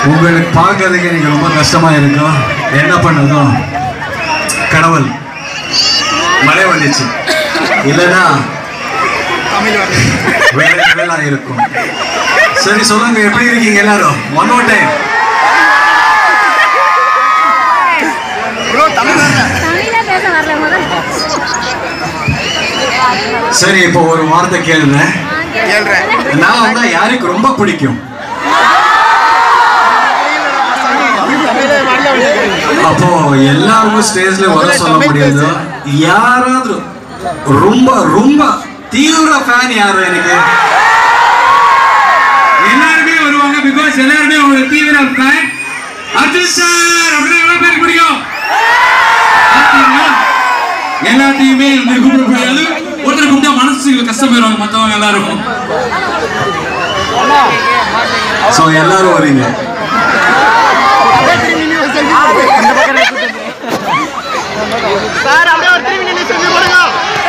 உங்களுக்கு பார்க்கறதுக்கு எனக்கு ரொம்ப கஷ்டமா இருக்கும் என்ன பண்ணதும் கடவுள் மழை வந்துச்சு இல்லைன்னா வேற லெவலா இருக்கும் சரி சொல்லுங்க எப்படி இருக்கீங்க எல்லாரும் ஒன் மோர் டைம் தமிழே பேச வரல முதல்ல சரி இப்போ ஒரு வார்த்தை கேளுறேன் கேள்றேன் நான் வந்தா யாருக்கு ரொம்ப பிடிக்கும் அப்போ எல்லாருக்கும் ஸ்டேஜ்ல வர சொல்ல முடியாது யாராவது ரொம்ப ரொம்ப தீவிர ஃபேன் யாரு எனக்கு எல்லாருமே வருவாங்க பிகாஸ் எல்லாருமே உங்களுக்கு தீவிர ஃபேன் அர்ஜுன் சார் அப்படின்னு எவ்வளவு பேருக்கு பிடிக்கும் பார்த்தீங்களா? எல்லாத்தையுமே வந்து கூப்பிட முடியாது ஒருத்தர் கூப்பிட்டா மனசுக்கு கஷ்டப்படுவாங்க மற்றவங்க எல்லாருக்கும் ஸோ எல்லாரும் வரீங்க சார் அப்படியே ஒரு திரும்பி நின்று சொல்லி கொடுங்க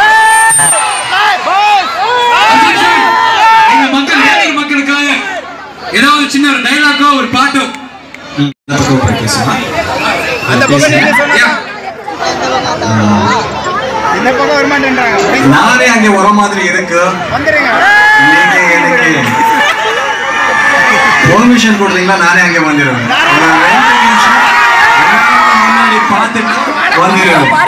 அர்ஜுன் சார், எங்க மக்கள் ஏழை மக்களுக்காக ஏதாவது சின்ன ஒரு டைலாக்கோ ஒரு பாட்டோ இந்த பக்கம் போய் பேசலாம். அந்த பக்கம் நின்று சொல்லுங்க Yeah. இந்த பக்கம் வரமாட்டேன்றாங்க நானே அங்க வர மாதிரி இருக்கு வந்துருங்க நீங்க எனக்கு பெர்மிஷன் கொடுத்தீங்களா நானே அங்க வந்துடுவேன் ஒரு ரெண்டு நிமிஷம் எல்லாரும் முன்னாடி பார்த்துட்டு வந்துடுவேன்